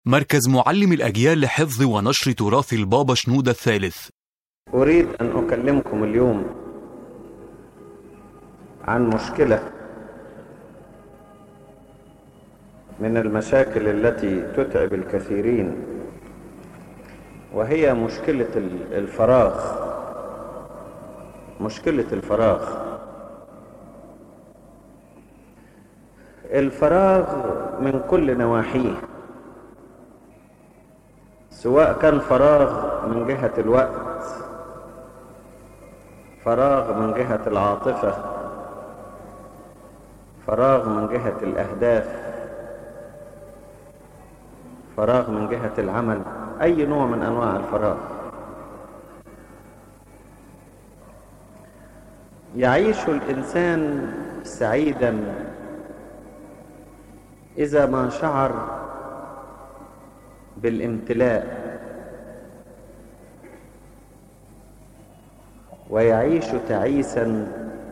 مركز معلم الأجيال لحفظ ونشر تراث البابا شنودة الثالث أريد أن أكلمكم اليوم عن مشكلة من المشاكل التي تتعب الكثيرين وهي مشكلة الفراغ مشكلة الفراغ الفراغ من كل نواحيه سواء كان فراغ من جهة الوقت فراغ من جهة العاطفة فراغ من جهة الأهداف فراغ من جهة العمل أي نوع من أنواع الفراغ يعيش الإنسان سعيدا إذا ما شعر بالامتلاء ويعيش تعيسا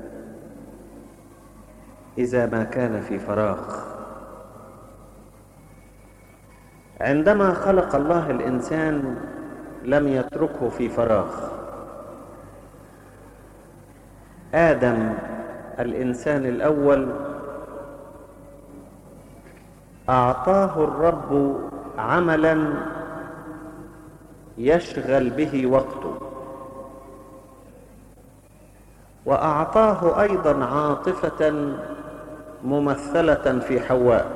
إذا ما كان في فراغ عندما خلق الله الإنسان لم يتركه في فراغ آدم الإنسان الأول أعطاه الرب عملا يشغل به وقته وأعطاه أيضا عاطفة ممثلة في حواء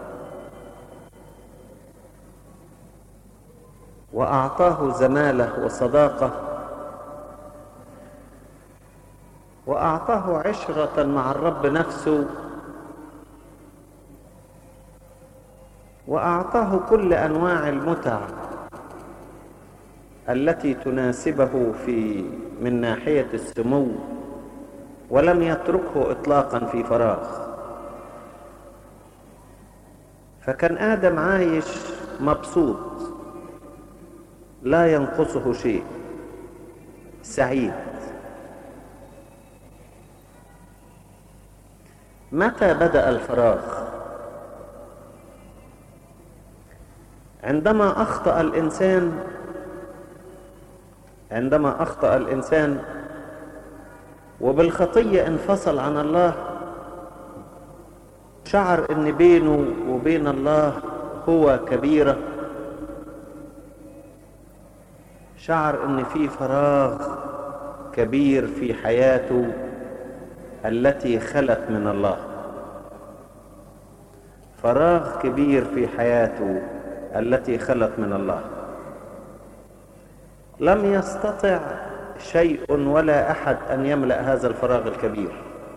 وأعطاه زمالة وصداقة وأعطاه عشرة مع الرب نفسه وأعطاه كل أنواع المتع التي تناسبه في من ناحية السمو ولم يتركه إطلاقا في فراغ فكان آدم عايش مبسوط لا ينقصه شيء سعيد متى بدأ الفراغ عندما أخطأ الإنسان عندما أخطأ الإنسان وبالخطية انفصل عن الله شعر ان بينه وبين الله هو كبيره شعر ان في فراغ كبير في حياته التي خلت من الله فراغ كبير في حياته التي خلت من الله لم يستطع شيء ولا احد ان يملا هذا الفراغ الكبير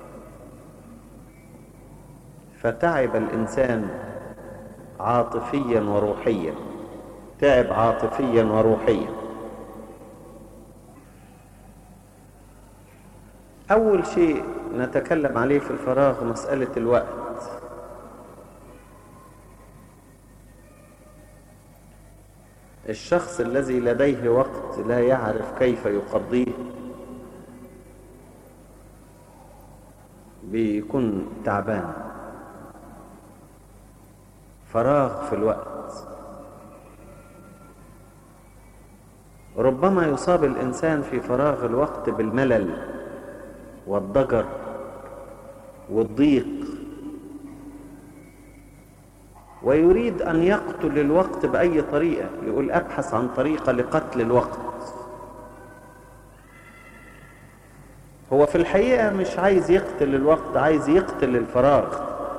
فتعب الانسان عاطفيا وروحيا تعب عاطفيا وروحيا أول شيء نتكلم عليه في الفراغ مسألة الوقت الشخص الذي لديه وقت لا يعرف كيف يقضيه بيكون تعبان فراغ في الوقت ربما يصاب الإنسان في فراغ الوقت بالملل والضجر والضيق ويريد أن يقتل الوقت بأي طريقة يقول أبحث عن طريقة لقتل الوقت هو في الحقيقة مش عايز يقتل الوقت عايز يقتل الفراغ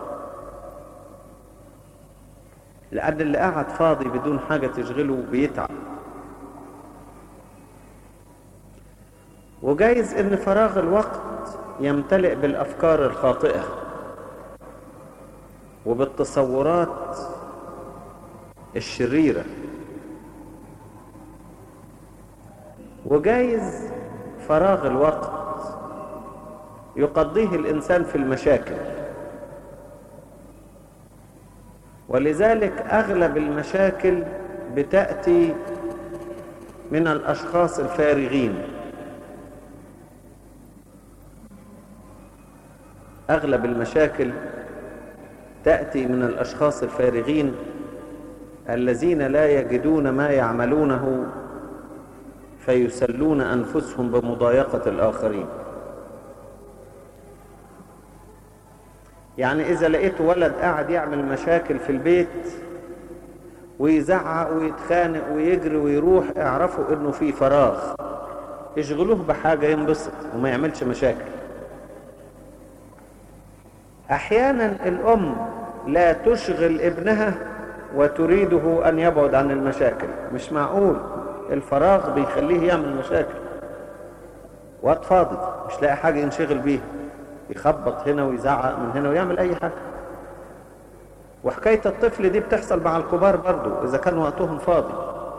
لأن اللي قاعد فاضي بدون حاجة تشغله بيتعب وجايز ان فراغ الوقت يمتلئ بالافكار الخاطئه وبالتصورات الشريره وجايز فراغ الوقت يقضيه الانسان في المشاكل ولذلك اغلب المشاكل بتاتي من الاشخاص الفارغين اغلب المشاكل تاتي من الاشخاص الفارغين الذين لا يجدون ما يعملونه فيسلون انفسهم بمضايقه الاخرين يعني اذا لقيت ولد قاعد يعمل مشاكل في البيت ويزعق ويتخانق ويجري ويروح اعرفوا انه في فراغ اشغلوه بحاجه ينبسط وما يعملش مشاكل احيانا الام لا تشغل ابنها وتريده ان يبعد عن المشاكل مش معقول الفراغ بيخليه يعمل مشاكل وقت فاضي مش لاقي حاجه ينشغل بيها يخبط هنا ويزعق من هنا ويعمل اي حاجه وحكايه الطفل دي بتحصل مع الكبار برضو اذا كان وقتهم فاضي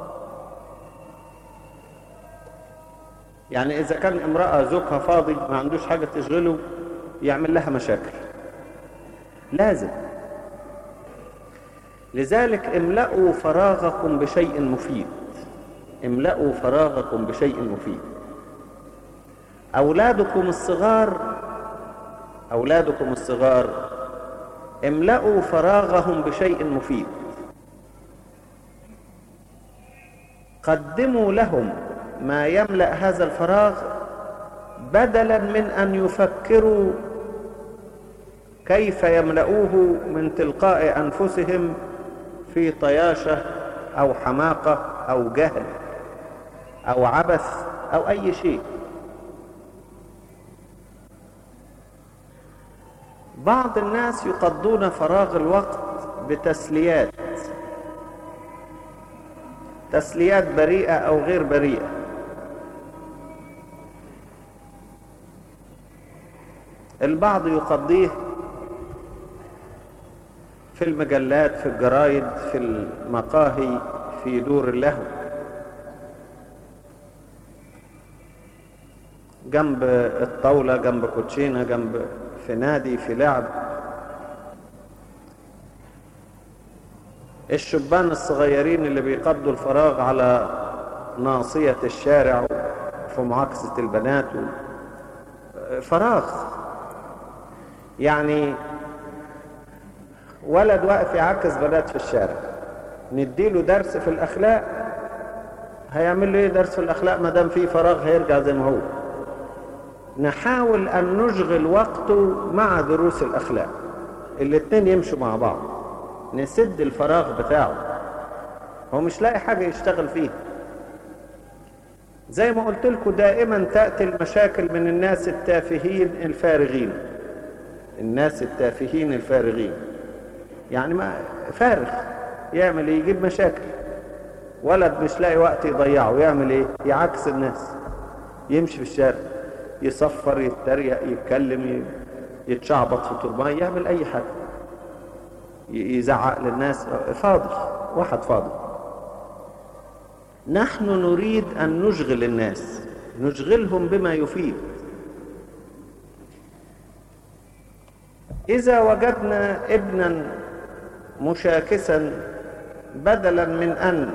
يعني اذا كان امراه زوجها فاضي ما عندوش حاجه تشغله يعمل لها مشاكل لازم لذلك املأوا فراغكم بشيء مفيد املأوا فراغكم بشيء مفيد أولادكم الصغار أولادكم الصغار املأوا فراغهم بشيء مفيد قدموا لهم ما يملأ هذا الفراغ بدلا من أن يفكروا كيف يملؤوه من تلقاء أنفسهم في طياشة أو حماقة أو جهل أو عبث أو أي شيء بعض الناس يقضون فراغ الوقت بتسليات تسليات بريئة أو غير بريئة البعض يقضيه في المجلات في الجرايد في المقاهي في دور اللهو جنب الطاولة جنب كوتشينة جنب في نادي في لعب الشبان الصغيرين اللي بيقضوا الفراغ على ناصية الشارع في معاكسة البنات فراغ يعني ولد واقف يعكس بنات في الشارع نديله درس في الأخلاق هيعمل له ايه درس في الأخلاق ما دام في فراغ هيرجع زي ما هو نحاول أن نشغل وقته مع دروس الأخلاق الاتنين يمشوا مع بعض نسد الفراغ بتاعه هو مش لاقي حاجة يشتغل فيها زي ما قلت لكم دائما تأتي المشاكل من الناس التافهين الفارغين الناس التافهين الفارغين يعني ما فارغ يعمل ايه يجيب مشاكل ولد مش لاقي وقت يضيعه يعمل ايه يعكس الناس يمشي في الشارع يصفر يتريق يتكلم يتشعبط في تربان يعمل اي حاجه يزعق للناس فاضي واحد فاضي نحن نريد ان نشغل الناس نشغلهم بما يفيد اذا وجدنا ابنا مشاكسا بدلا من ان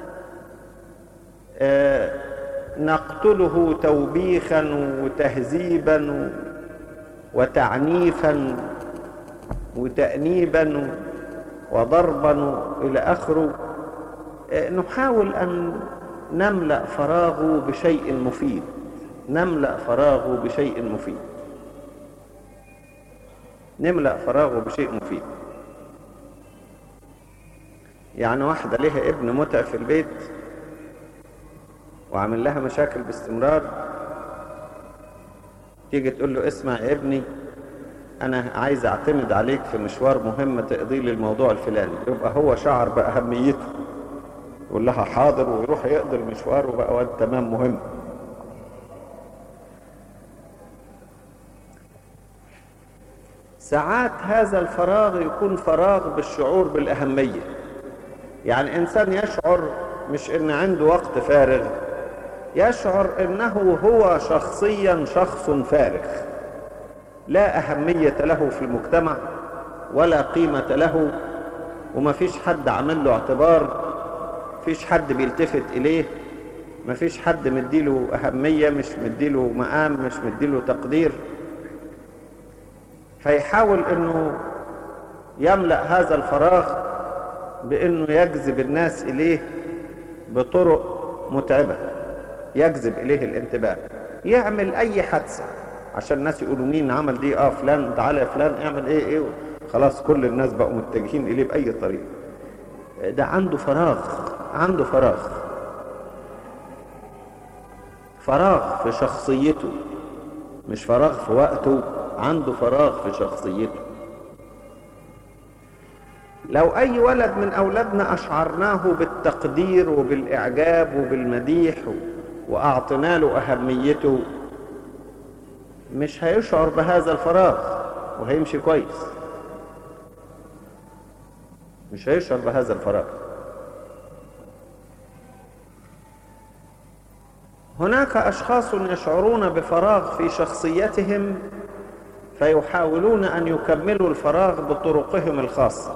نقتله توبيخا وتهذيبا وتعنيفا وتأنيبا وضربا إلى آخره نحاول أن نملأ فراغه بشيء مفيد نملأ فراغه بشيء مفيد نملأ فراغه بشيء مفيد يعني واحدة لها ابن متع في البيت وعامل لها مشاكل باستمرار تيجي تقول له اسمع يا ابني انا عايز اعتمد عليك في مشوار مهم تقضي لي الموضوع الفلاني يبقى هو شعر باهميته يقول لها حاضر ويروح يقضي المشوار وبقى واد تمام مهم ساعات هذا الفراغ يكون فراغ بالشعور بالاهميه يعني انسان يشعر مش ان عنده وقت فارغ يشعر انه هو شخصيا شخص فارغ لا اهميه له في المجتمع ولا قيمه له وما فيش حد عامل له اعتبار فيش حد بيلتفت اليه ما فيش حد مديله اهميه مش مديله مقام مش مديله تقدير فيحاول انه يملا هذا الفراغ بانه يجذب الناس اليه بطرق متعبة يجذب اليه الانتباه يعمل اي حادثة عشان الناس يقولوا مين عمل دي اه فلان تعالى يا فلان اعمل ايه ايه خلاص كل الناس بقوا متجهين اليه باي طريقة ده عنده فراغ عنده فراغ فراغ في شخصيته مش فراغ في وقته عنده فراغ في شخصيته لو أي ولد من أولادنا أشعرناه بالتقدير وبالإعجاب وبالمديح وأعطينا له أهميته مش هيشعر بهذا الفراغ وهيمشي كويس مش هيشعر بهذا الفراغ هناك أشخاص يشعرون بفراغ في شخصيتهم فيحاولون أن يكملوا الفراغ بطرقهم الخاصة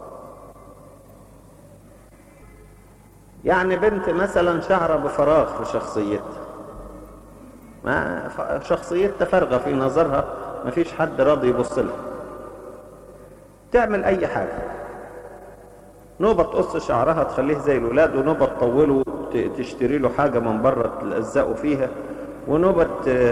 يعني بنت مثلا شعر بفراغ في شخصيتها ما شخصيتها فارغة في نظرها ما فيش حد راضي يبص لها تعمل أي حاجة نوبة تقص شعرها تخليه زي الولاد ونوبة تطوله تشتري له حاجة من بره تلزقه فيها ونوبة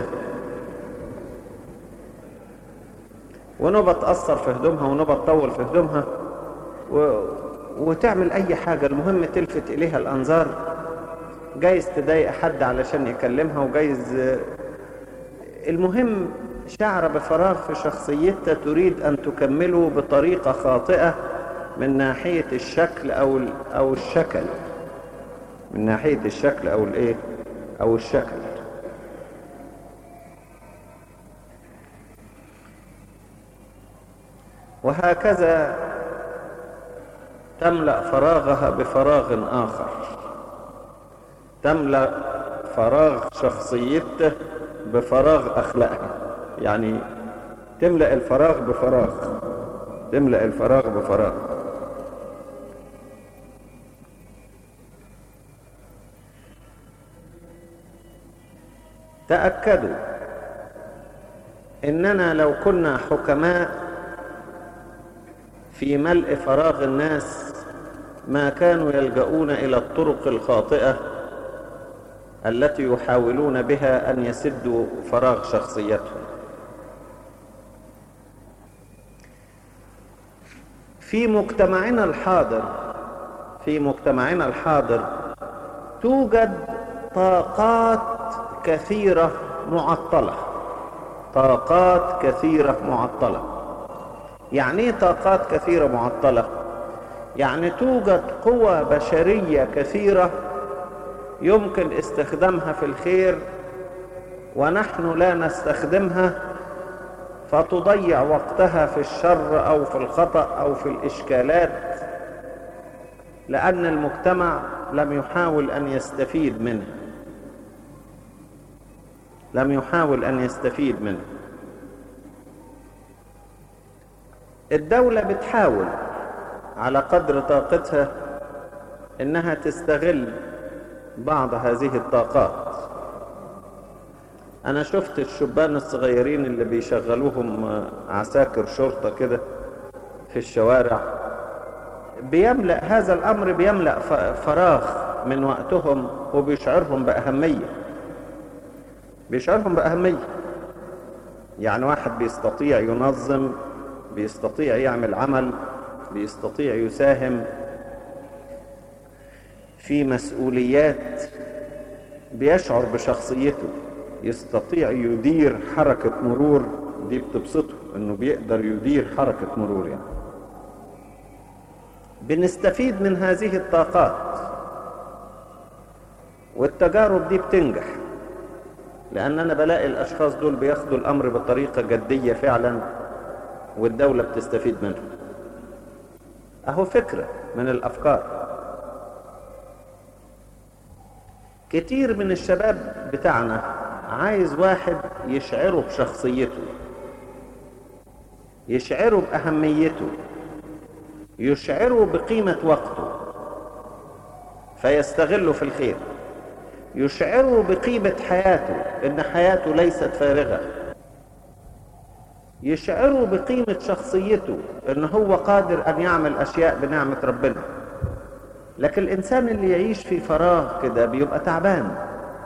ونوبة تأثر في هدومها ونوبة تطول في هدومها و... وتعمل أي حاجة المهم تلفت إليها الأنظار جايز تضايق حد علشان يكلمها وجايز المهم شعر بفراغ في شخصيتها تريد أن تكمله بطريقة خاطئة من ناحية الشكل أو أو الشكل من ناحية الشكل أو الإيه أو الشكل وهكذا تملأ فراغها بفراغ آخر تملأ فراغ شخصيته بفراغ أخلاقها يعني تملأ الفراغ بفراغ تملأ الفراغ بفراغ تأكدوا إننا لو كنا حكماء في ملء فراغ الناس ما كانوا يلجؤون إلى الطرق الخاطئة التي يحاولون بها أن يسدوا فراغ شخصيتهم في مجتمعنا الحاضر في مجتمعنا الحاضر توجد طاقات كثيرة معطلة طاقات كثيرة معطلة يعني ايه طاقات كثيرة معطلة يعني توجد قوى بشرية كثيرة يمكن استخدامها في الخير ونحن لا نستخدمها فتضيع وقتها في الشر او في الخطأ او في الاشكالات لان المجتمع لم يحاول ان يستفيد منها لم يحاول ان يستفيد منه الدولة بتحاول على قدر طاقتها انها تستغل بعض هذه الطاقات انا شفت الشبان الصغيرين اللي بيشغلوهم عساكر شرطة كده في الشوارع بيملأ هذا الامر بيملأ فراغ من وقتهم وبيشعرهم بأهمية بيشعرهم بأهمية يعني واحد بيستطيع ينظم بيستطيع يعمل عمل بيستطيع يساهم في مسؤوليات بيشعر بشخصيته يستطيع يدير حركة مرور دي بتبسطه انه بيقدر يدير حركة مرور يعني بنستفيد من هذه الطاقات والتجارب دي بتنجح لان انا بلاقي الاشخاص دول بياخدوا الامر بطريقة جدية فعلا والدولة بتستفيد منه اهو فكرة من الافكار كتير من الشباب بتاعنا عايز واحد يشعره بشخصيته يشعره بأهميته يشعره بقيمة وقته فيستغله في الخير يشعره بقيمة حياته إن حياته ليست فارغة يشعره بقيمة شخصيته إن هو قادر أن يعمل أشياء بنعمة ربنا لكن الإنسان اللي يعيش في فراغ كده بيبقى تعبان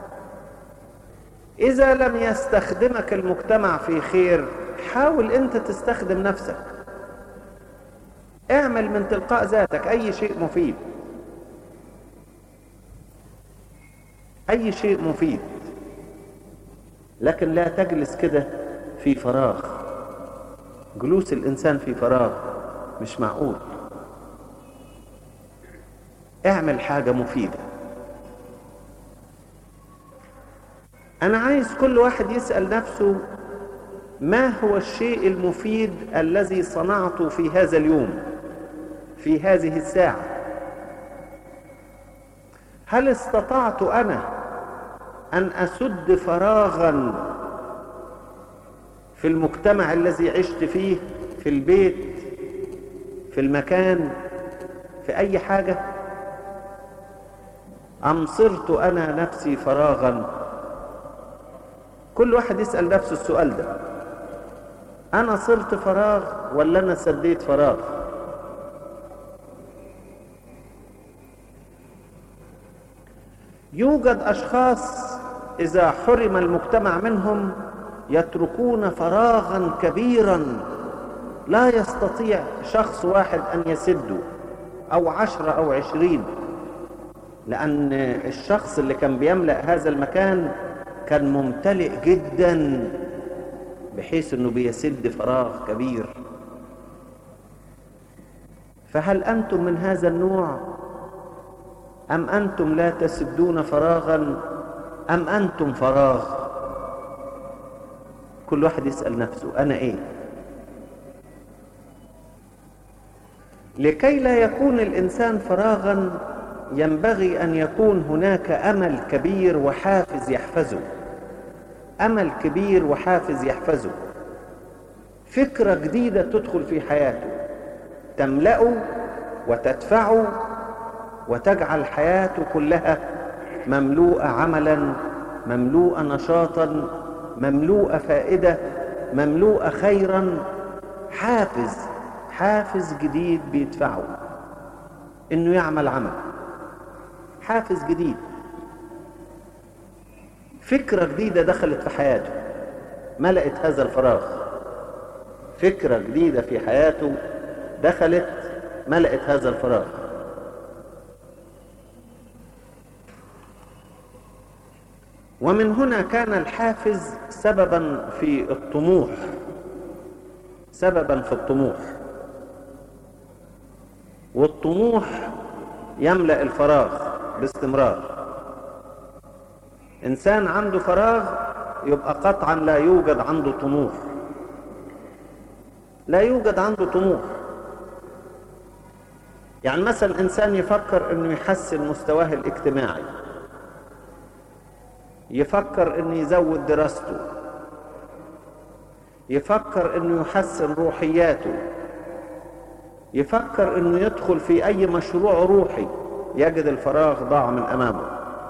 إذا لم يستخدمك المجتمع في خير حاول أنت تستخدم نفسك اعمل من تلقاء ذاتك أي شيء مفيد أي شيء مفيد لكن لا تجلس كده في فراغ جلوس الإنسان في فراغ مش معقول اعمل حاجة مفيدة أنا عايز كل واحد يسأل نفسه ما هو الشيء المفيد الذي صنعته في هذا اليوم في هذه الساعة هل استطعت أنا أن أسد فراغا في المجتمع الذي عشت فيه في البيت في المكان في أي حاجة أم صرت أنا نفسي فراغا كل واحد يسأل نفسه السؤال ده أنا صرت فراغ ولا أنا سديت فراغ يوجد أشخاص إذا حرم المجتمع منهم يتركون فراغا كبيرا لا يستطيع شخص واحد أن يسده أو عشرة أو عشرين لأن الشخص اللي كان بيملأ هذا المكان كان ممتلئ جدا بحيث أنه بيسد فراغ كبير فهل أنتم من هذا النوع أم أنتم لا تسدون فراغا أم أنتم فراغ كل واحد يسأل نفسه أنا إيه لكي لا يكون الإنسان فراغا ينبغي أن يكون هناك أمل كبير وحافز يحفزه أمل كبير وحافز يحفزه فكرة جديدة تدخل في حياته تملأه وتدفعه وتجعل حياته كلها مملوءة عملا مملوءة نشاطا مملوءة فائدة مملوءة خيرا حافز حافز جديد بيدفعه انه يعمل عمل حافز جديد فكرة جديدة دخلت في حياته ملأت هذا الفراغ فكرة جديدة في حياته دخلت ملأت هذا الفراغ ومن هنا كان الحافز سببا في الطموح سببا في الطموح والطموح يملأ الفراغ باستمرار إنسان عنده فراغ يبقى قطعا لا يوجد عنده طموح لا يوجد عنده طموح يعني مثلا إنسان يفكر أنه يحسن مستواه الاجتماعي يفكر أنه يزود دراسته يفكر أنه يحسن روحياته يفكر أنه يدخل في أي مشروع روحي يجد الفراغ ضاع من أمامه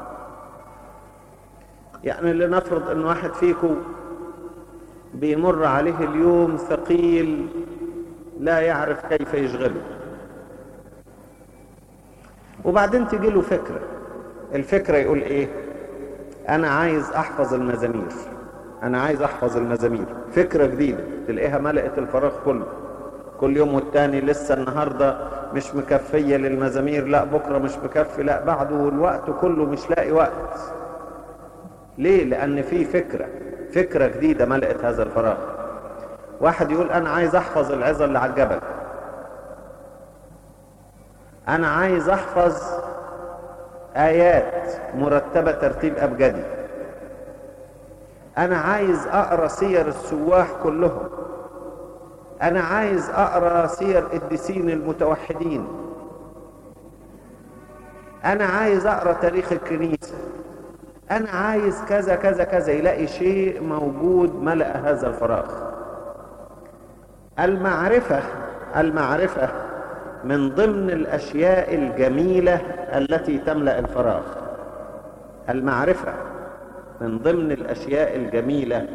يعني لنفرض أن واحد فيكم بيمر عليه اليوم ثقيل لا يعرف كيف يشغله وبعدين تجي له فكرة الفكرة يقول ايه انا عايز احفظ المزامير انا عايز احفظ المزامير فكرة جديدة تلاقيها ملأت الفراغ كله كل يوم والتاني لسه النهاردة مش مكفية للمزامير لا بكرة مش مكفي لا بعده والوقت كله مش لاقي وقت ليه لان في فكرة فكرة جديدة ملأت هذا الفراغ واحد يقول انا عايز احفظ العظة اللي على الجبل انا عايز احفظ ايات مرتبة ترتيب ابجدي انا عايز اقرا سير السواح كلهم انا عايز اقرا سير القديسين المتوحدين انا عايز اقرا تاريخ الكنيسه انا عايز كذا كذا كذا يلاقي شيء موجود ملأ هذا الفراغ المعرفه المعرفه من ضمن الاشياء الجميله التي تملا الفراغ المعرفه من ضمن الاشياء الجميله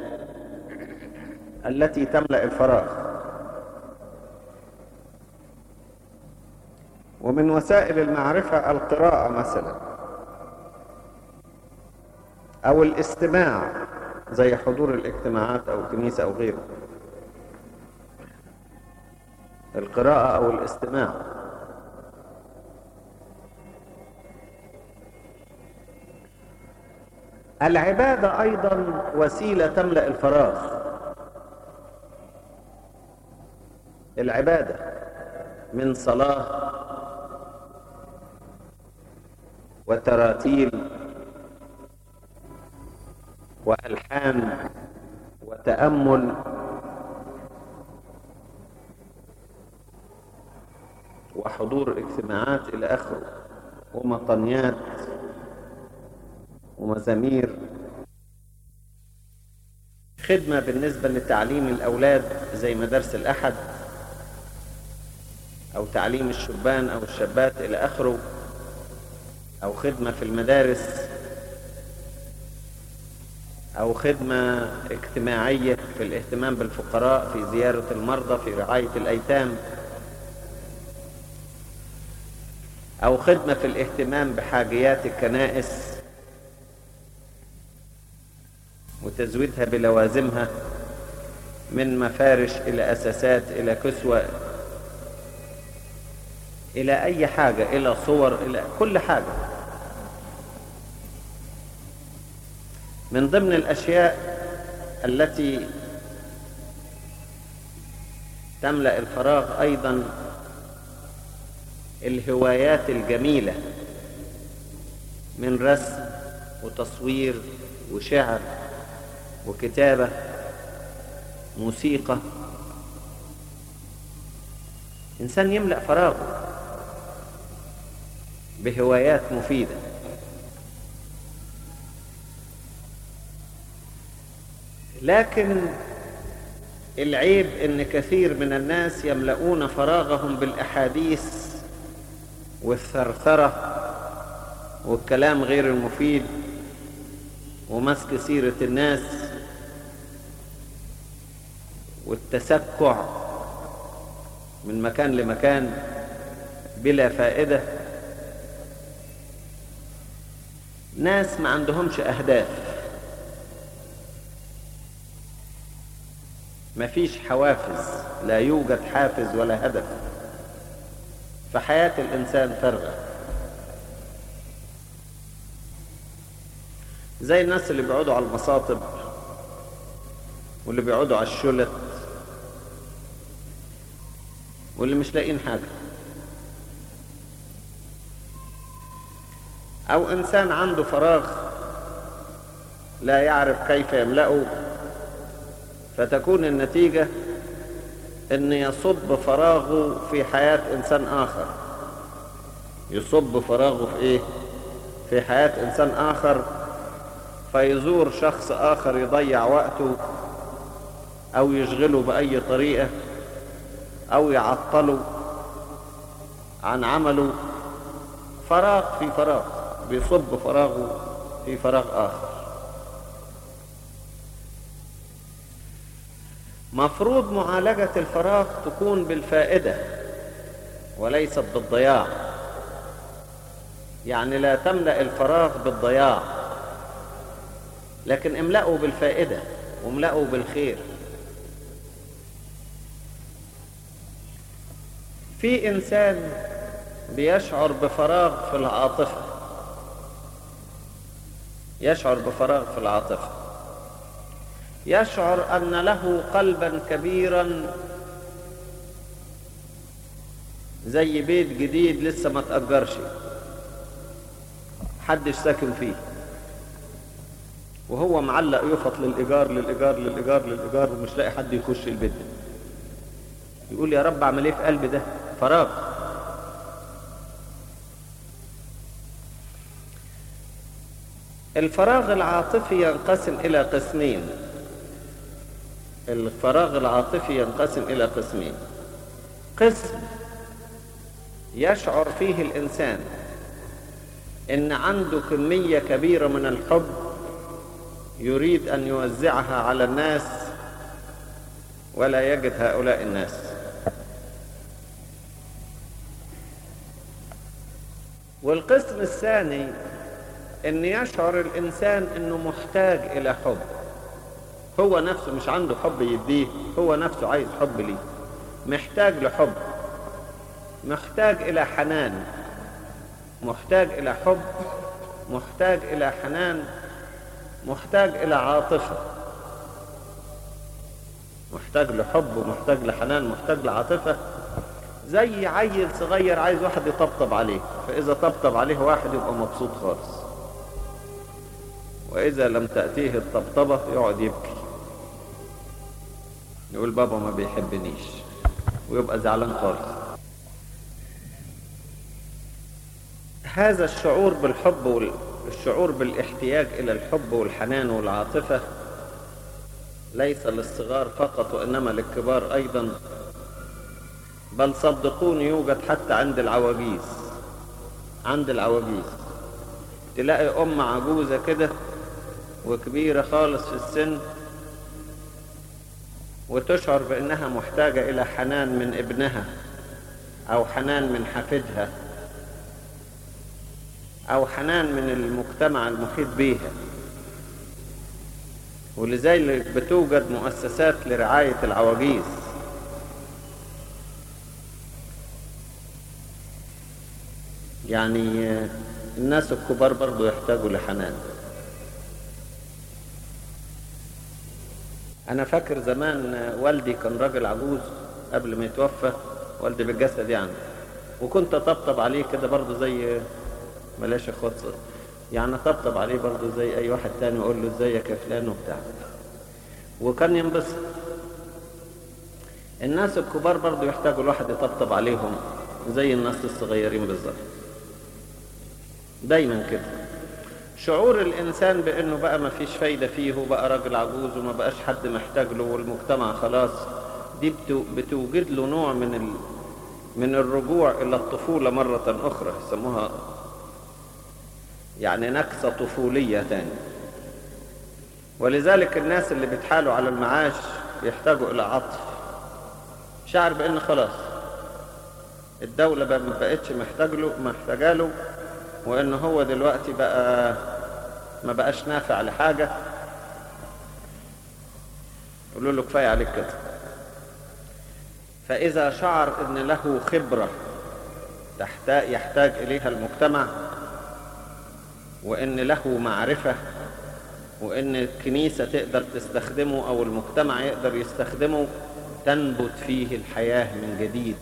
التي تملا الفراغ ومن وسائل المعرفة القراءة مثلا أو الاستماع زي حضور الاجتماعات أو الكنيسة أو غيره القراءة أو الاستماع العبادة أيضا وسيلة تملأ الفراغ العبادة من صلاة وتراتيل وألحان وتأمل وحضور اجتماعات إلى آخره ومطنيات ومزامير خدمة بالنسبة لتعليم الأولاد زي مدارس الأحد أو تعليم الشبان أو الشابات إلى آخره أو خدمة في المدارس أو خدمة اجتماعية في الاهتمام بالفقراء في زيارة المرضى في رعاية الأيتام أو خدمة في الاهتمام بحاجيات الكنائس وتزويدها بلوازمها من مفارش إلى أساسات إلى كسوة إلى أي حاجة إلى صور إلى كل حاجة من ضمن الأشياء التي تملأ الفراغ أيضا الهوايات الجميلة من رسم وتصوير وشعر وكتابة موسيقى إنسان يملأ فراغه بهوايات مفيدة لكن العيب ان كثير من الناس يملؤون فراغهم بالاحاديث والثرثره والكلام غير المفيد ومسك سيره الناس والتسكع من مكان لمكان بلا فائده ناس ما عندهمش اهداف مفيش حوافز لا يوجد حافز ولا هدف فحياة الإنسان فارغة زي الناس اللي بيقعدوا على المصاطب واللي بيقعدوا على الشلت واللي مش لاقيين حاجة أو إنسان عنده فراغ لا يعرف كيف يملأه فتكون النتيجة ان يصب فراغه في حياة انسان اخر يصب فراغه في ايه في حياة انسان اخر فيزور شخص اخر يضيع وقته او يشغله باي طريقة او يعطله عن عمله فراغ في فراغ بيصب فراغه في فراغ اخر مفروض معالجة الفراغ تكون بالفائدة وليست بالضياع يعني لا تملأ الفراغ بالضياع لكن املأه بالفائدة واملأه بالخير في إنسان بيشعر بفراغ في العاطفة يشعر بفراغ في العاطفة يشعر أن له قلبا كبيرا زي بيت جديد لسه ما تأجرش حدش ساكن فيه وهو معلق يفط للإيجار للإيجار للإيجار للإيجار ومش لاقي حد يخش البيت ده يقول يا رب اعمل ايه في قلبي ده فراغ الفراغ العاطفي ينقسم إلى قسمين الفراغ العاطفي ينقسم إلى قسمين قسم يشعر فيه الإنسان إن عنده كمية كبيرة من الحب يريد أن يوزعها على الناس ولا يجد هؤلاء الناس والقسم الثاني ان يشعر الانسان انه محتاج الى حب هو نفسه مش عنده حب يديه هو نفسه عايز حب ليه محتاج لحب محتاج الى حنان محتاج الى حب محتاج الى حنان محتاج الى عاطفه محتاج لحب ومحتاج لحنان محتاج لعاطفه زي عيل صغير عايز واحد يطبطب عليه فاذا طبطب عليه واحد يبقى مبسوط خالص واذا لم تاتيه الطبطبه يقعد يبكي يقول بابا ما بيحبنيش ويبقى زعلان خالص هذا الشعور بالحب والشعور بالاحتياج الى الحب والحنان والعاطفه ليس للصغار فقط وانما للكبار ايضا بل صدقوني يوجد حتى عند العواجيز عند العواجيز تلاقي ام عجوزه كده وكبيره خالص في السن وتشعر بانها محتاجه الى حنان من ابنها او حنان من حفيدها او حنان من المجتمع المحيط بيها ولذلك بتوجد مؤسسات لرعايه العواجيز يعني الناس الكبار برضو يحتاجوا لحنان انا فاكر زمان والدي كان راجل عجوز قبل ما يتوفى والدي بالجسد يعني وكنت اطبطب عليه كده برضو زي بلاش اخوات يعني اطبطب عليه برضو زي اي واحد تاني واقول له ازيك يا فلان وبتاع وكان ينبسط الناس الكبار برضو يحتاجوا الواحد يطبطب عليهم زي الناس الصغيرين بالظبط دايما كده شعور الانسان بانه بقى ما فيش فايده فيه وبقى راجل عجوز وما بقاش حد محتاج له والمجتمع خلاص دي بتوجد له نوع من ال... من الرجوع الى الطفوله مره اخرى يسموها يعني نكسه طفوليه تاني ولذلك الناس اللي بيتحالوا على المعاش بيحتاجوا الى عطف شعر بان خلاص الدوله ما بقتش محتاج له محتاجه له وان هو دلوقتي بقى ما بقاش نافع لحاجة يقولوا له كفاية عليك كده فإذا شعر أن له خبرة تحتاج يحتاج إليها المجتمع وأن له معرفة وأن الكنيسة تقدر تستخدمه أو المجتمع يقدر يستخدمه تنبت فيه الحياة من جديد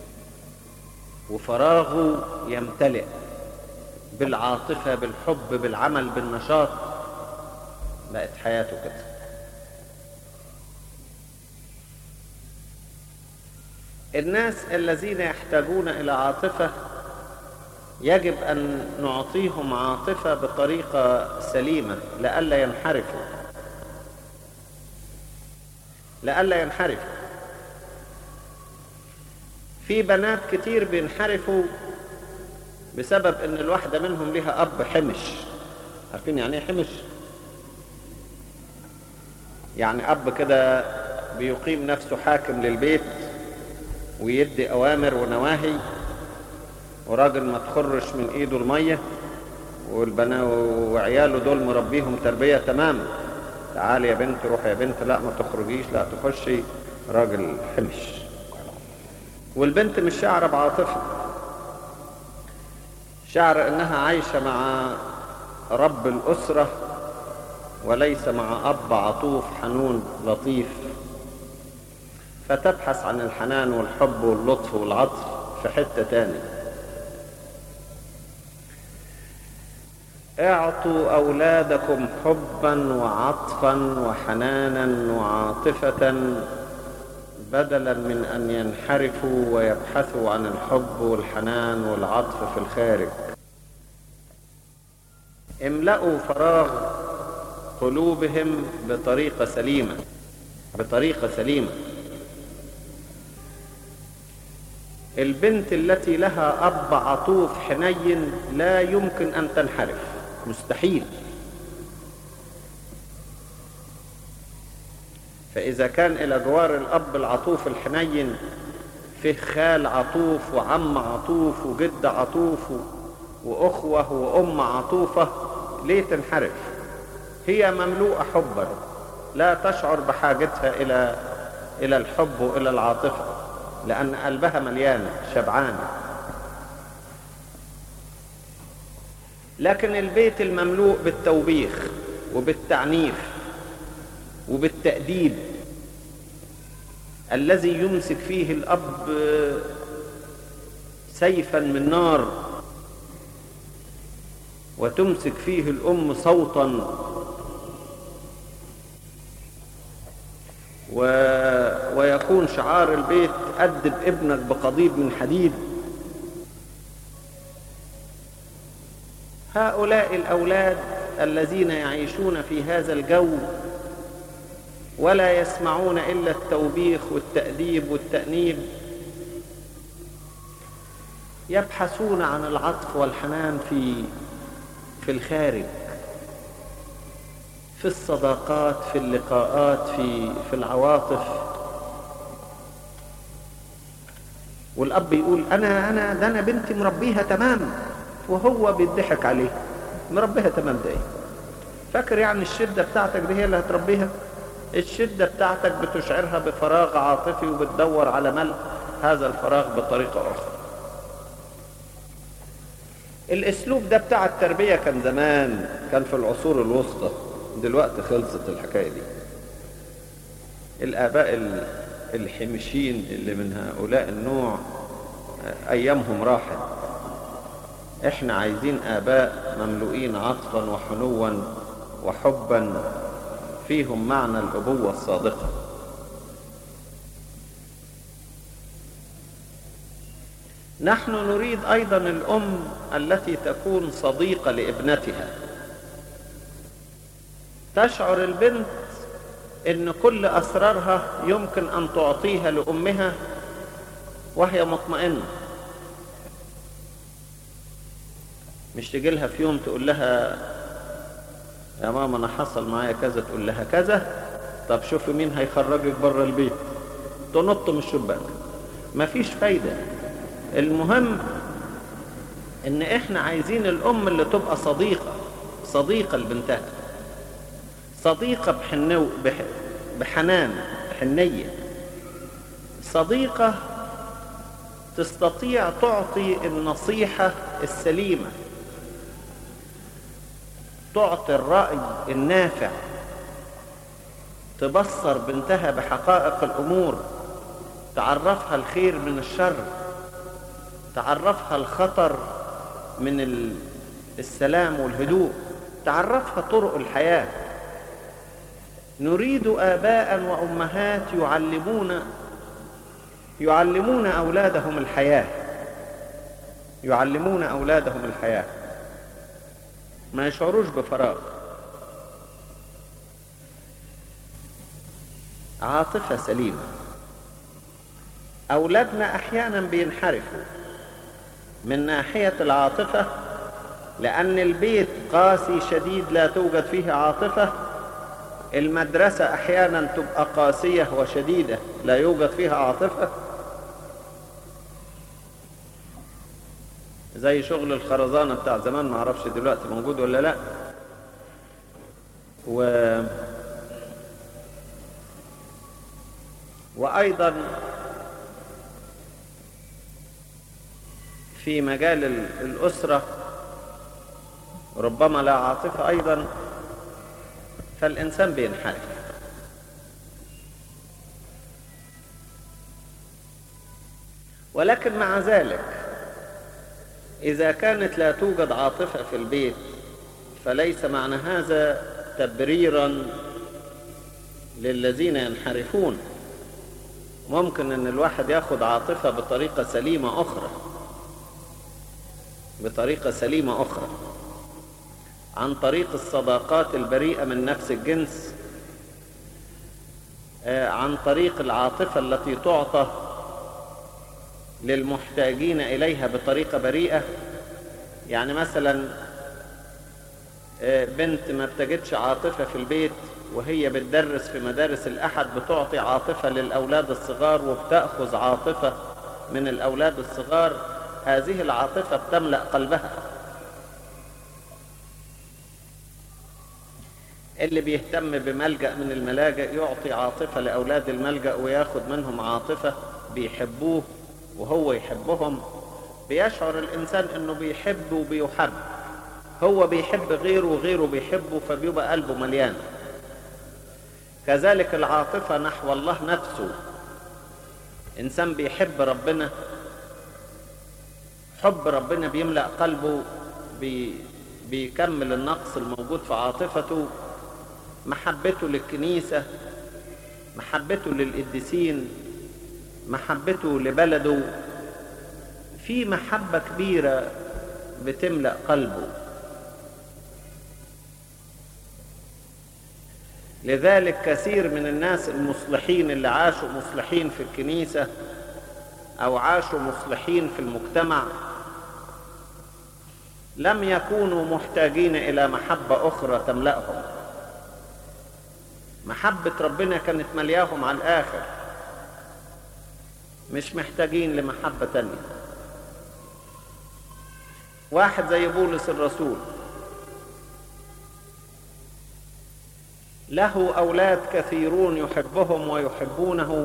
وفراغه يمتلئ بالعاطفة بالحب بالعمل بالنشاط بقت حياته كده الناس الذين يحتاجون إلى عاطفة يجب أن نعطيهم عاطفة بطريقة سليمة لئلا ينحرفوا لئلا ينحرفوا في بنات كتير بينحرفوا بسبب ان الواحدة منهم لها اب حمش عارفين يعني ايه حمش يعني اب كده بيقيم نفسه حاكم للبيت ويدي اوامر ونواهي وراجل ما تخرش من ايده المية والبنا وعياله دول مربيهم تربية تماما تعالي يا بنت روح يا بنت لا ما تخرجيش لا تخشي راجل حمش والبنت مش شاعرة بعاطفة شعر انها عايشة مع رب الاسرة وليس مع اب عطوف حنون لطيف فتبحث عن الحنان والحب واللطف والعطف في حتة تاني اعطوا اولادكم حبا وعطفا وحنانا وعاطفة بدلا من ان ينحرفوا ويبحثوا عن الحب والحنان والعطف في الخارج املأوا فراغ قلوبهم بطريقة سليمة بطريقة سليمة البنت التي لها أب عطوف حنين لا يمكن أن تنحرف مستحيل فإذا كان إلى جوار الأب العطوف الحنين فيه خال عطوف وعم عطوف وجد عطوف وأخوة وأم عطوفة ليه تنحرف هي مملوءة حبا لا تشعر بحاجتها إلى إلى الحب وإلى العاطفة لأن قلبها مليان شبعان لكن البيت المملوء بالتوبيخ وبالتعنيف وبالتأديب الذي يمسك فيه الأب سيفا من نار وتمسك فيه الأم صوتا و... ويكون شعار البيت أدب ابنك بقضيب من حديد هؤلاء الأولاد الذين يعيشون في هذا الجو ولا يسمعون إلا التوبيخ والتأديب والتأنيب يبحثون عن العطف والحنان في في الخارج في الصداقات في اللقاءات في في العواطف والاب يقول انا انا ده انا بنتي مربيها تمام وهو بيضحك عليه مربيها تمام ده ايه فاكر يعني الشده بتاعتك دي هي اللي هتربيها الشده بتاعتك بتشعرها بفراغ عاطفي وبتدور على ملء هذا الفراغ بطريقه اخرى الاسلوب ده بتاع التربيه كان زمان كان في العصور الوسطى دلوقتي خلصت الحكايه دي الاباء الحمشين اللي من هؤلاء النوع ايامهم راحت احنا عايزين اباء مملوئين عطفا وحنوا وحبا فيهم معنى الابوه الصادقه نحن نريد ايضا الام التي تكون صديقه لابنتها تشعر البنت ان كل اسرارها يمكن ان تعطيها لامها وهي مطمئنه مش تجي لها في يوم تقول لها يا ماما انا حصل معايا كذا تقول لها كذا طب شوفي مين هيخرجك بره البيت تنط من الشباك مفيش فايده المهم ان احنا عايزين الام اللي تبقى صديقة صديقة لبنتها صديقة بحنو بح بحنان حنية صديقة تستطيع تعطي النصيحة السليمة تعطي الرأي النافع تبصر بنتها بحقائق الأمور تعرفها الخير من الشر تعرفها الخطر من السلام والهدوء تعرفها طرق الحياة نريد آباء وأمهات يعلمون يعلمون أولادهم الحياة يعلمون أولادهم الحياة ما يشعروش بفراغ عاطفة سليمة أولادنا أحيانا بينحرفوا من ناحية العاطفة لأن البيت قاسي شديد لا توجد فيه عاطفة المدرسة أحيانا تبقى قاسية وشديدة لا يوجد فيها عاطفة زي شغل الخرزانة بتاع زمان ما اعرفش دلوقتي موجود ولا لا و وأيضا في مجال الأسرة ربما لا عاطفة أيضا فالإنسان بينحرف ولكن مع ذلك إذا كانت لا توجد عاطفة في البيت فليس معنى هذا تبريرا للذين ينحرفون ممكن ان الواحد ياخد عاطفة بطريقة سليمة اخرى بطريقة سليمة اخرى عن طريق الصداقات البريئة من نفس الجنس عن طريق العاطفة التي تعطى للمحتاجين إليها بطريقة بريئة يعني مثلا بنت ما بتجدش عاطفة في البيت وهي بتدرس في مدارس الأحد بتعطي عاطفة للأولاد الصغار وبتأخذ عاطفة من الأولاد الصغار هذه العاطفة بتملأ قلبها اللي بيهتم بملجأ من الملاجئ يعطي عاطفة لأولاد الملجأ وياخد منهم عاطفة بيحبوه وهو يحبهم بيشعر الإنسان إنه بيحب وبيحب هو بيحب غيره وغيره بيحبه فبيبقى قلبه مليان كذلك العاطفة نحو الله نفسه إنسان بيحب ربنا حب ربنا بيملأ قلبه بي بيكمل النقص الموجود في عاطفته محبته للكنيسة محبته للقديسين محبته لبلده في محبة كبيرة بتملأ قلبه لذلك كثير من الناس المصلحين اللي عاشوا مصلحين في الكنيسة أو عاشوا مصلحين في المجتمع لم يكونوا محتاجين إلى محبة أخرى تملأهم محبة ربنا كانت ملياهم على الآخر مش محتاجين لمحبة تانية واحد زي بولس الرسول له أولاد كثيرون يحبهم ويحبونه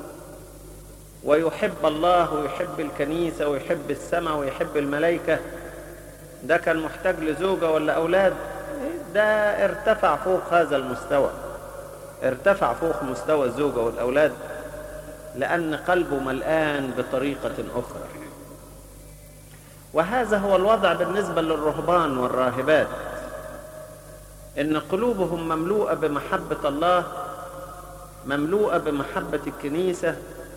ويحب الله ويحب الكنيسة ويحب السماء ويحب الملائكة ده كان محتاج لزوجة ولا أولاد ده ارتفع فوق هذا المستوى ارتفع فوق مستوى الزوجة والأولاد لأن قلبه ملآن بطريقة أخرى وهذا هو الوضع بالنسبة للرهبان والراهبات إن قلوبهم مملوءة بمحبة الله مملوءة بمحبة الكنيسة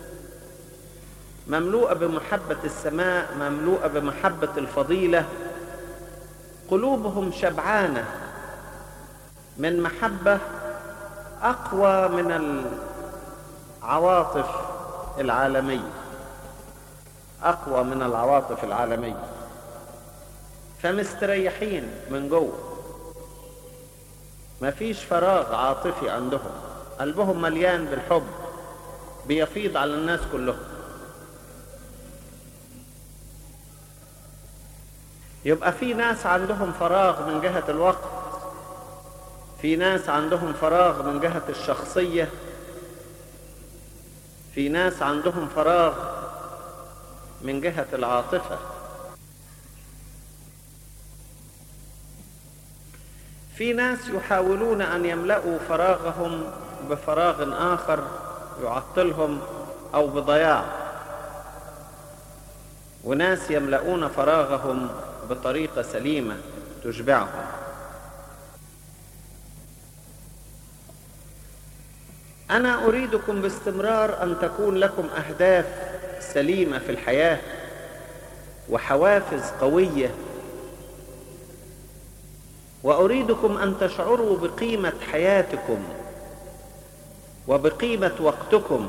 مملوءة بمحبة السماء مملوءة بمحبة الفضيلة قلوبهم شبعانة من محبة أقوى من العواطف العالمية أقوى من العواطف العالمية فمستريحين من جوه مفيش فراغ عاطفي عندهم قلبهم مليان بالحب بيفيض على الناس كلهم يبقى في ناس عندهم فراغ من جهة الوقت في ناس عندهم فراغ من جهة الشخصية في ناس عندهم فراغ من جهة العاطفة في ناس يحاولون أن يملأوا فراغهم بفراغ آخر يعطلهم أو بضياع وناس يملؤون فراغهم بطريقة سليمة تشبعهم أنا أريدكم باستمرار أن تكون لكم أهداف سليمة في الحياة وحوافز قوية وأريدكم أن تشعروا بقيمة حياتكم وبقيمة وقتكم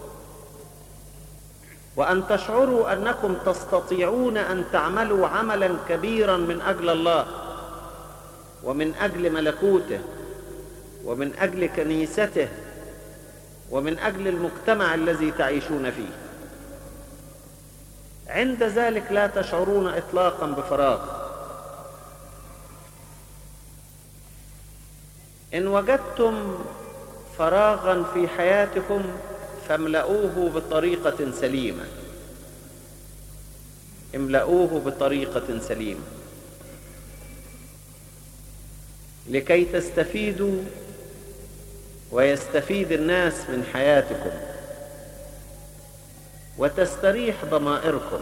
وأن تشعروا أنكم تستطيعون أن تعملوا عملا كبيرا من أجل الله ومن أجل ملكوته ومن أجل كنيسته ومن أجل المجتمع الذي تعيشون فيه عند ذلك لا تشعرون إطلاقا بفراغ إن وجدتم فراغا في حياتكم فاملؤوه بطريقة سليمة املؤوه بطريقة سليمة لكي تستفيدوا ويستفيد الناس من حياتكم وتستريح ضمائركم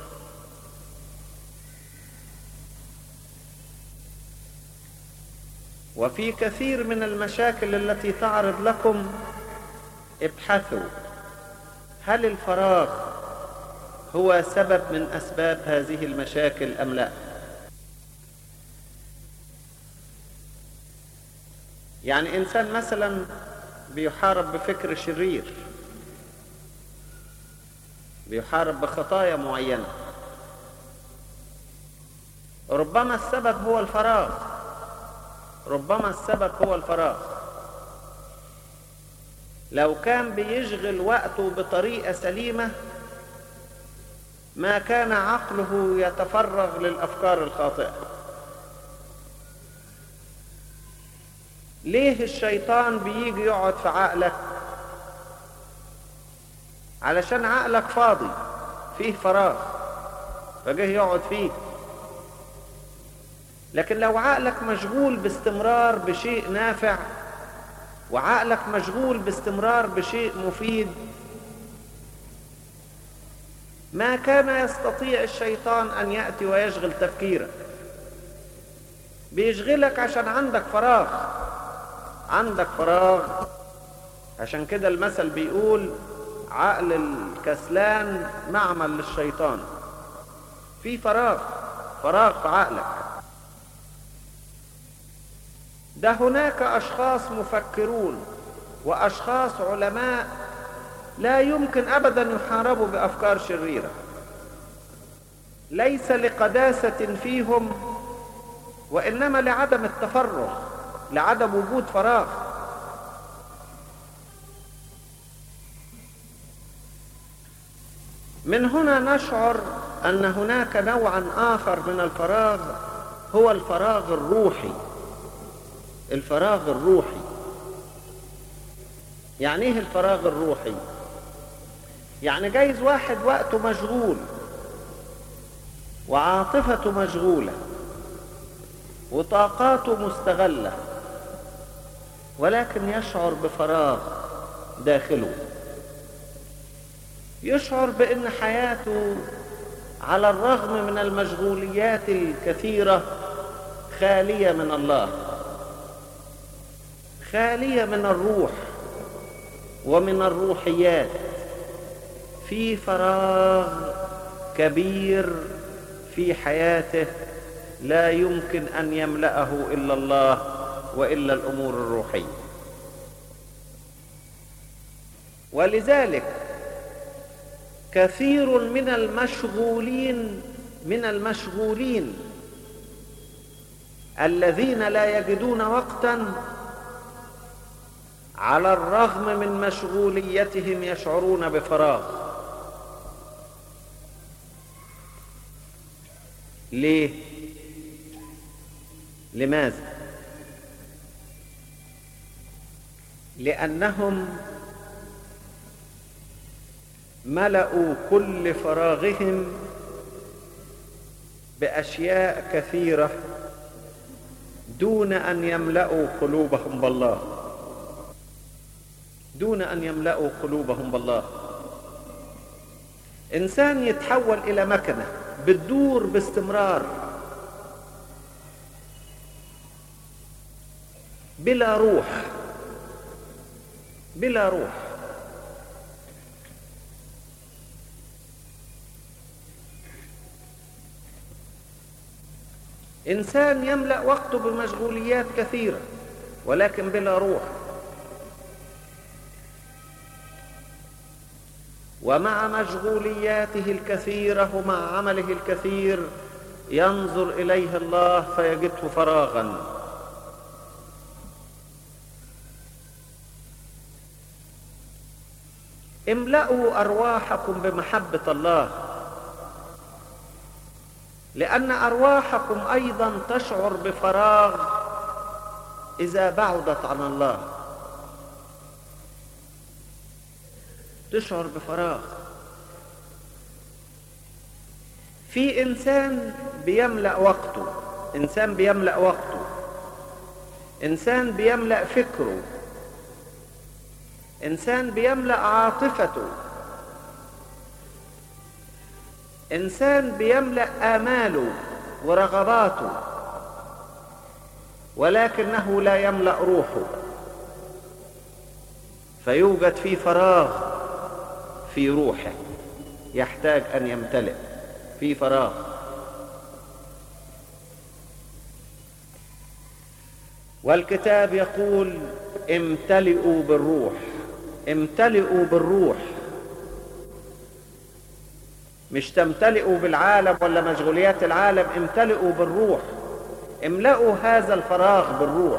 وفي كثير من المشاكل التي تعرض لكم ابحثوا هل الفراغ هو سبب من اسباب هذه المشاكل ام لا يعني انسان مثلا بيحارب بفكر شرير بيحارب بخطايا معينه ربما السبب هو الفراغ ربما السبب هو الفراغ لو كان بيشغل وقته بطريقه سليمه ما كان عقله يتفرغ للافكار الخاطئه ليه الشيطان بيجي يقعد في عقلك علشان عقلك فاضي فيه فراغ فجه يقعد فيه لكن لو عقلك مشغول باستمرار بشيء نافع وعقلك مشغول باستمرار بشيء مفيد ما كان يستطيع الشيطان ان ياتي ويشغل تفكيرك بيشغلك عشان عندك فراغ عندك فراغ عشان كده المثل بيقول عقل الكسلان معمل للشيطان في فراغ فراغ في عقلك ده هناك اشخاص مفكرون واشخاص علماء لا يمكن ابدا يحاربوا بافكار شريره ليس لقداسه فيهم وانما لعدم التفرغ لعدم وجود فراغ من هنا نشعر ان هناك نوعا اخر من الفراغ هو الفراغ الروحي الفراغ الروحي يعني ايه الفراغ الروحي يعني جايز واحد وقته مشغول وعاطفته مشغوله وطاقاته مستغله ولكن يشعر بفراغ داخله يشعر بان حياته على الرغم من المشغوليات الكثيره خاليه من الله خاليه من الروح ومن الروحيات في فراغ كبير في حياته لا يمكن ان يملاه الا الله والا الامور الروحيه ولذلك كثير من المشغولين من المشغولين الذين لا يجدون وقتا على الرغم من مشغوليتهم يشعرون بفراغ ليه لماذا لانهم ملأوا كل فراغهم بأشياء كثيرة دون أن يملأوا قلوبهم بالله دون أن يملأوا قلوبهم بالله إنسان يتحول إلى مكنة بتدور باستمرار بلا روح بلا روح انسان يملا وقته بمشغوليات كثيره ولكن بلا روح ومع مشغولياته الكثيره ومع عمله الكثير ينظر اليه الله فيجده فراغا املأوا أرواحكم بمحبة الله لأن أرواحكم أيضا تشعر بفراغ إذا بعدت عن الله تشعر بفراغ في إنسان بيملأ وقته إنسان بيملأ وقته إنسان بيملأ فكره إنسان بيملأ عاطفته انسان بيملا اماله ورغباته ولكنه لا يملا روحه فيوجد في فراغ في روحه يحتاج ان يمتلئ في فراغ والكتاب يقول امتلئوا بالروح امتلئوا بالروح مش تمتلئوا بالعالم ولا مشغوليات العالم امتلئوا بالروح املأوا هذا الفراغ بالروح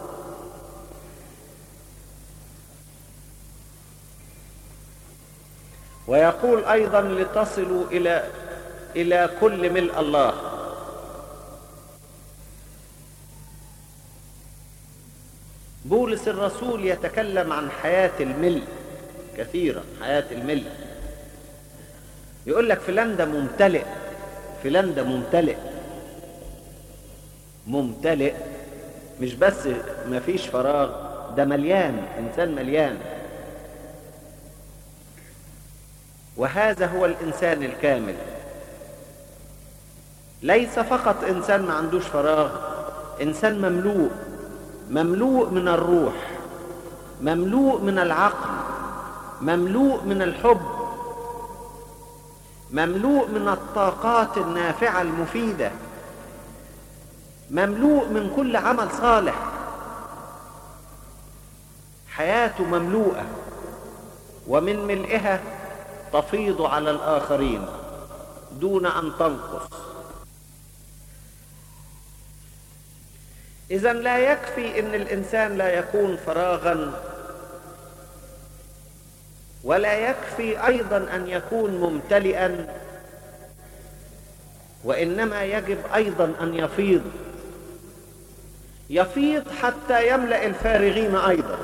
ويقول ايضا لتصلوا الى الى كل ملء الله بولس الرسول يتكلم عن حياة الملء كثيرا حياة الملء يقول لك فلان ده ممتلئ فلان ده ممتلئ ممتلئ مش بس مفيش فراغ ده مليان انسان مليان وهذا هو الانسان الكامل ليس فقط انسان ما عندوش فراغ انسان مملوء مملوء من الروح مملوء من العقل مملوء من الحب مملوء من الطاقات النافعه المفيده مملوء من كل عمل صالح حياته مملوءه ومن ملئها تفيض على الاخرين دون ان تنقص اذا لا يكفي ان الانسان لا يكون فراغا ولا يكفي ايضا ان يكون ممتلئا وانما يجب ايضا ان يفيض يفيض حتى يملا الفارغين ايضا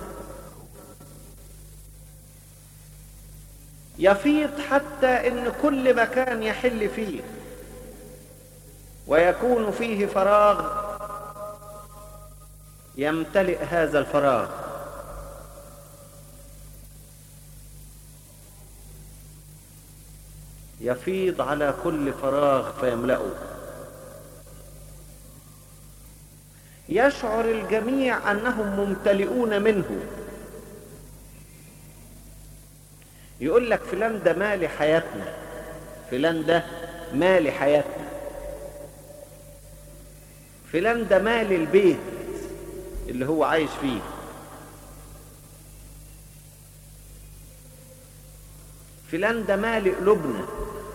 يفيض حتى ان كل مكان يحل فيه ويكون فيه فراغ يمتلئ هذا الفراغ يفيض على كل فراغ فيملأه يشعر الجميع انهم ممتلئون منه يقول لك فلان ده مالي حياتنا فلان ده مالي حياتنا فلان ده مالي البيت اللي هو عايش فيه فلان ده مالي قلوبنا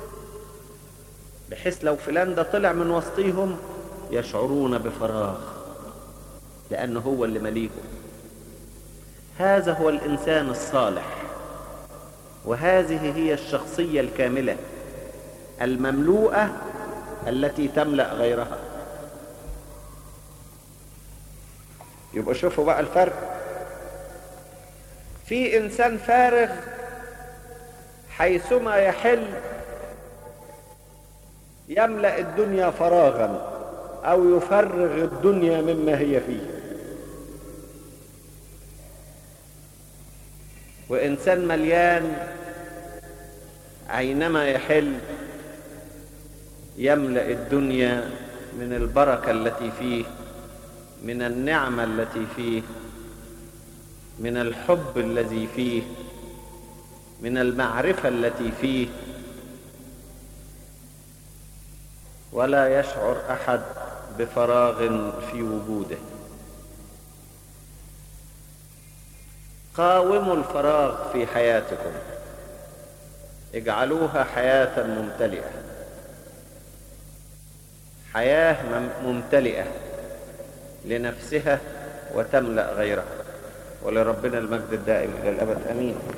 بحيث لو فلان ده طلع من وسطيهم يشعرون بفراغ لأنه هو اللي مليهم هذا هو الإنسان الصالح وهذه هي الشخصية الكاملة المملوءة التي تملأ غيرها يبقى شوفوا بقى الفرق في إنسان فارغ حيثما يحل يملأ الدنيا فراغا أو يفرغ الدنيا مما هي فيه وإنسان مليان أينما يحل يملأ الدنيا من البركة التي فيه من النعمة التي فيه من الحب الذي فيه من المعرفة التي فيه ولا يشعر أحد بفراغ في وجوده قاوموا الفراغ في حياتكم اجعلوها حياة ممتلئة حياة ممتلئة لنفسها وتملأ غيرها ولربنا المجد الدائم إلى الأبد أمين